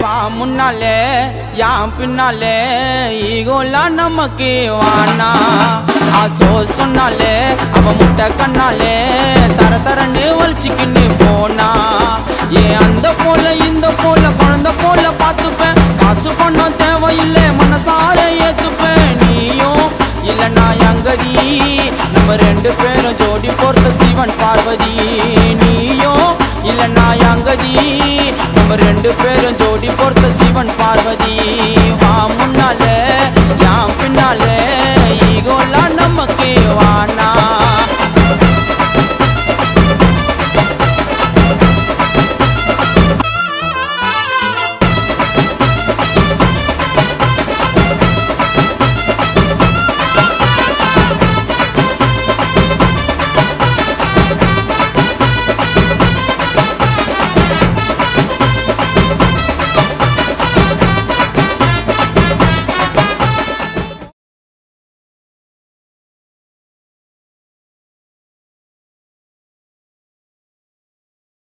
வா முன்னாலே யான் பின்னாலே ஈகோலாம் நமக்கு வானா ஆசோ சொன்னாலே அவ முட்டை கண்ணாலே தர தரன்னு வலிச்சுக்கின்னு போனா ஏன் அந்த போல இந்த போல குழந்தை போல பார்த்துப்பேன் காசு பணம் தேவையில்லை மனசார ஏத்துப்பேன் நீயும் இல்லைன்னா எங்கதி நம்ம ரெண்டு பேரும் ஜோடி பொறுத்த சிவன் பார்வதி நீயும் இல்லைன்னா எங்கதி நம்ம ரெண்டு பேரும் ஜோடி பொறுத்த சிவன் பார்வதி வா முன்னாலே யான் பின்னாலே ஈகோலாம் நமக்கு வானா